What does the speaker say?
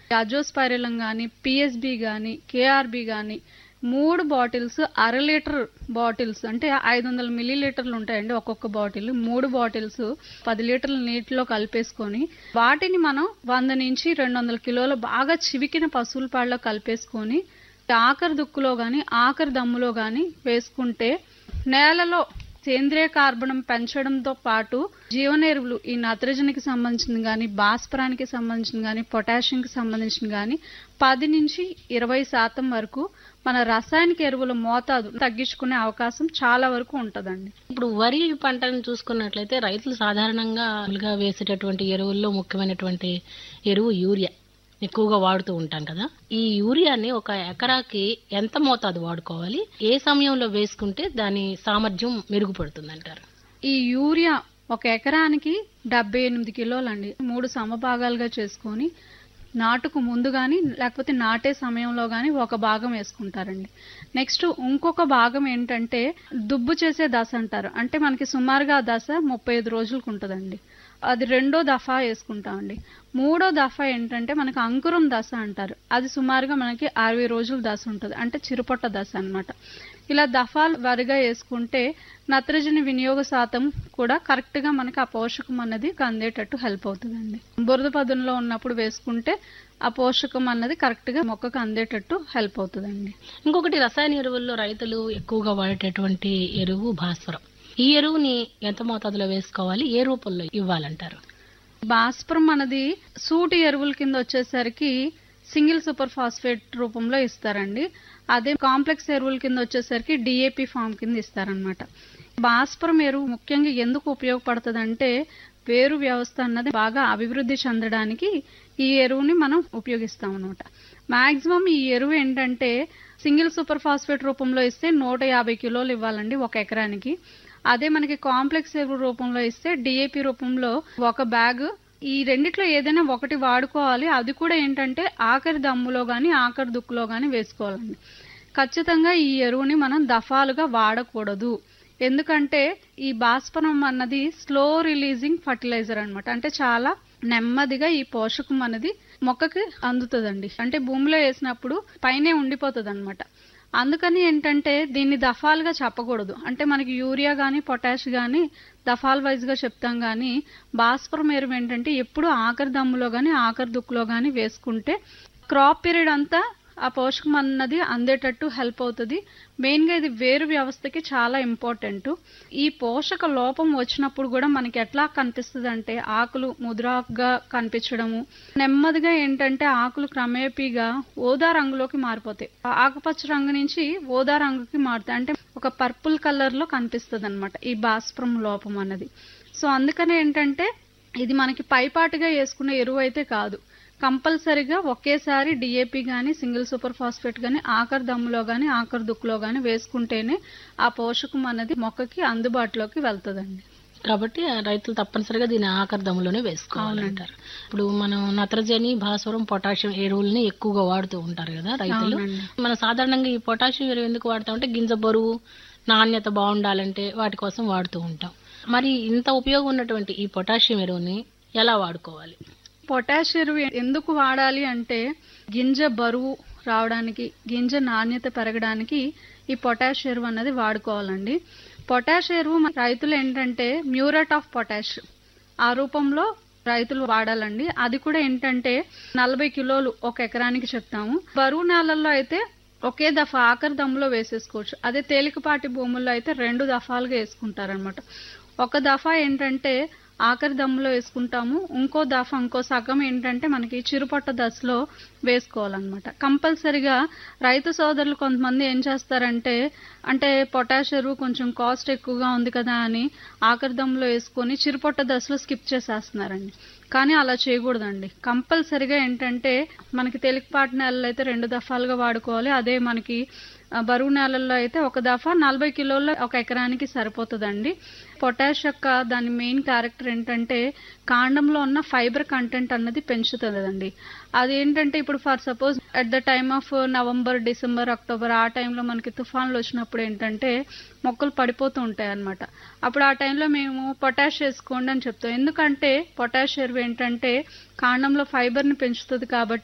Azospirillum కానీ PSB కానీ KRB కానీ మూడు బాటిల్స్ అర లీటర్ బాటిల్స్ అంటే ఐదు వందల మిల్లీ లీటర్లు ఉంటాయండి ఒక్కొక్క బాటిల్ మూడు బాటిల్స్ పది లీటర్ల నీటిలో కలిపేసుకొని వాటిని మనం వంద నుంచి రెండు వందల కిలోలు బాగా చివికిన పశువుల పాలలో కలిపేసుకొని ఆఖరి దుక్కులో కానీ ఆఖరి దమ్ములో కానీ వేసుకుంటే నేలలో సేంద్రియ కార్బనం పెంచడంతో పాటు జీవనెరువులు ఈ నత్రజనికి సంబంధించిన కానీ భాస్పరానికి సంబంధించిన కానీ పొటాషియంకి సంబంధించిన కానీ పది నుంచి ఇరవై శాతం వరకు మన రసాయనిక ఎరువుల మోతాదు తగ్గించుకునే అవకాశం చాలా వరకు ఉంటుందండి ఇప్పుడు వరి పంటను చూసుకున్నట్లయితే రైతులు సాధారణంగా మామూలుగా వేసేటటువంటి ఎరువుల్లో ముఖ్యమైనటువంటి ఎరువు యూరియా ఎక్కువగా వాడుతూ ఉంటాం కదా ఈ యూరియాని ఒక ఎకరాకి ఎంత మోతాదు వాడుకోవాలి ఏ సమయంలో వేసుకుంటే దాని సామర్థ్యం మెరుగుపడుతుంది అంటారు ఈ యూరియా ఒక ఎకరానికి డెబ్బై ఎనిమిది కిలోలండి మూడు సమభాగాలుగా చేసుకొని నాటుకు ముందు కానీ లేకపోతే నాటే సమయంలో కానీ ఒక భాగం వేసుకుంటారండి నెక్స్ట్ ఇంకొక భాగం ఏంటంటే దుబ్బు చేసే దశ అంటారు అంటే మనకి సుమారుగా ఆ దశ ముప్పై ఐదు రోజులకు ఉంటుందండి అది రెండో దఫా వేసుకుంటామండి మూడో దఫా ఏంటంటే మనకి అంకురం దశ అంటారు అది సుమారుగా మనకి అరవై రోజుల దశ ఉంటుంది అంటే చిరుపొట్ట దశ అన్నమాట ఇలా దఫాలు వరిగా వేసుకుంటే నత్రజని వినియోగ శాతం కూడా కరెక్ట్ గా మనకి ఆ పోషకం అన్నది అందేటట్టు హెల్ప్ అవుతుందండి బురద పదంలో ఉన్నప్పుడు వేసుకుంటే ఆ పోషకం అన్నది కరెక్ట్ గా మొక్కకు అందేటట్టు హెల్ప్ అవుతుందండి ఇంకొకటి రసాయన ఎరువుల్లో రైతులు ఎక్కువగా వాడేటటువంటి ఎరువు భాస్వరం ఈ ఎరువుని ఎంత మోతాదులో వేసుకోవాలి ఏ రూపంలో ఇవ్వాలంటారు భాస్పరం అన్నది సూటి ఎరువుల కింద వచ్చేసరికి సింగిల్ సూపర్ ఫాస్ఫేట్ రూపంలో ఇస్తారండి అదే కాంప్లెక్స్ ఎరువుల కింద వచ్చేసరికి డిఏపి ఫామ్ కింద ఇస్తారనమాట భాస్పరం ఎరువు ముఖ్యంగా ఎందుకు ఉపయోగపడుతుంది అంటే వేరు వ్యవస్థ అన్నది బాగా అభివృద్ధి చెందడానికి ఈ ఎరువుని మనం ఉపయోగిస్తాం అనమాట మాక్సిమం ఈ ఎరువు ఏంటంటే సింగిల్ సూపర్ ఫాస్ఫేట్ రూపంలో ఇస్తే నూట యాభై కిలోలు ఇవ్వాలండి ఒక ఎకరానికి అదే మనకి కాంప్లెక్స్ ఎరువు రూపంలో ఇస్తే డిఏపి రూపంలో ఒక బ్యాగ్ ఈ రెండిట్లో ఏదైనా ఒకటి వాడుకోవాలి అది కూడా ఏంటంటే ఆఖరి దమ్ములో కానీ ఆఖరి దుక్కులో కానీ వేసుకోవాలండి ఖచ్చితంగా ఈ ఎరువుని మనం దఫాలుగా వాడకూడదు ఎందుకంటే ఈ బాష్పనం అన్నది స్లో రిలీజింగ్ ఫర్టిలైజర్ అన్నమాట అంటే చాలా నెమ్మదిగా ఈ పోషకం అనేది మొక్కకి అందుతుందండి అంటే భూమిలో వేసినప్పుడు పైనే ఉండిపోతుంది అనమాట అందుకని ఏంటంటే దీన్ని దఫాలుగా చెప్పకూడదు అంటే మనకి యూరియా కానీ పొటాష్ కానీ దఫాల్ వైజ్గా చెప్తాం కానీ భాస్వరం ఎరువు ఏంటంటే ఎప్పుడు ఆఖరి దమ్ములో కానీ ఆఖరి దుక్కులో కానీ వేసుకుంటే క్రాప్ పీరియడ్ అంతా ఆ పోషకం అన్నది అందేటట్టు హెల్ప్ అవుతుంది మెయిన్గా ఇది వేరు వ్యవస్థకి చాలా ఇంపార్టెంట్ ఈ పోషక లోపం వచ్చినప్పుడు కూడా మనకి ఎట్లా కనిపిస్తుంది అంటే ఆకులు ముద్రాకుగా కనిపించడము నెమ్మదిగా ఏంటంటే ఆకులు క్రమేపీగా ఓదా రంగులోకి మారిపోతాయి ఆ ఆకుపచ్చ రంగు నుంచి ఓదా రంగుకి మారుతాయి అంటే ఒక పర్పుల్ కలర్ లో కనిపిస్తుంది అనమాట ఈ బాస్ప్రం లోపం అన్నది సో అందుకనే ఏంటంటే ఇది మనకి పైపాటుగా వేసుకునే ఎరువు అయితే కాదు కంపల్సరీగా ఒకేసారి డిఏపి కానీ సింగిల్ సూపర్ ఫాస్ఫేట్ కానీ ఆఖరి దమ్ములో కానీ ఆఖరి దుక్కులో కానీ వేసుకుంటేనే ఆ పోషకం అనేది మొక్కకి అందుబాటులోకి వెళ్తుందండి కాబట్టి ఆ రైతులు తప్పనిసరిగా దీని ఆఖరి దమ్ములోనే వేసుకోవాలంటారు ఇప్పుడు మనం నత్రజని భాస్వరం పొటాషియం ఎరువుల్ని ఎక్కువగా వాడుతూ ఉంటారు కదా రైతులు అవునండి. మనం సాధారణంగా ఈ పొటాషియం ఎరువు ఎందుకు వాడతామంటే గింజ బరువు నాణ్యత బాగుండాలంటే వాటి కోసం వాడుతూ ఉంటాం మరి ఇంత ఉపయోగం ఉన్నటువంటి ఈ పొటాషియం ఎరువుని ఎలా వాడుకోవాలి పొటాష్ ఎరువు ఎందుకు వాడాలి అంటే గింజ బరువు రావడానికి గింజ నాణ్యత పెరగడానికి ఈ పొటాష్ ఎరువు అన్నది వాడుకోవాలండి పొటాష్ ఎరువు మన రైతులు ఏంటంటే మ్యూరేట్ ఆఫ్ పొటాష్ ఆ రూపంలో రైతులు వాడాలండి అది కూడా ఏంటంటే నలభై కిలోలు ఒక ఎకరానికి చెప్తాము బరువు నేలల్లో అయితే ఒకే దఫా ఆఖరి దమ్ములో వేసేసుకోవచ్చు అదే తేలికపాటి భూముల్లో అయితే రెండు దఫాలుగా వేసుకుంటారనమాట ఒక దఫా ఏంటంటే ఆఖరి దమ్ములో వేసుకుంటాము ఇంకో దఫా ఇంకో సగం ఏంటంటే మనకి చిరుపట్ట దశలో వేసుకోవాలన్నమాట కంపల్సరిగా రైతు సోదరులు కొంతమంది ఏం చేస్తారంటే అంటే పొటాష్ ఎరువు కొంచెం కాస్ట్ ఎక్కువగా ఉంది కదా అని ఆఖరి దమ్ములో వేసుకొని చిరుపొట్ట దశలో స్కిప్ చేసేస్తున్నారండి కానీ అలా చేయకూడదండి కంపల్సరిగా ఏంటంటే మనకి తేలికపాటి నేలలు అయితే రెండు దఫాలుగా వాడుకోవాలి అదే మనకి ఆ, బరువు నేలల్లో అయితే ఒక దఫా నలభై కిలోల ఒక ఎకరానికి సరిపోతుందండి పొటాష్ యొక్క దాని మెయిన్ క్యారెక్టర్ ఏంటంటే కాండంలో ఉన్న ఫైబర్ కంటెంట్ అన్నది పెంచుతుందండి అది ఏంటంటే ఇప్పుడు for suppose at the time of November December October ఆ టైంలో మనకి తుఫాన్లు వచ్చినప్పుడు ఏంటంటే మొక్కలు పడిపోతూ ఉంటాయి అన్నమాట అప్పుడు ఆ టైంలో మేము పొటాష్ వేసుకోండి అని చెప్తాం ఎందుకంటే పొటాష్ ఎరువు ఏంటంటే కాండంలో ఫైబర్ని పెంచుతుంది కాబట్టి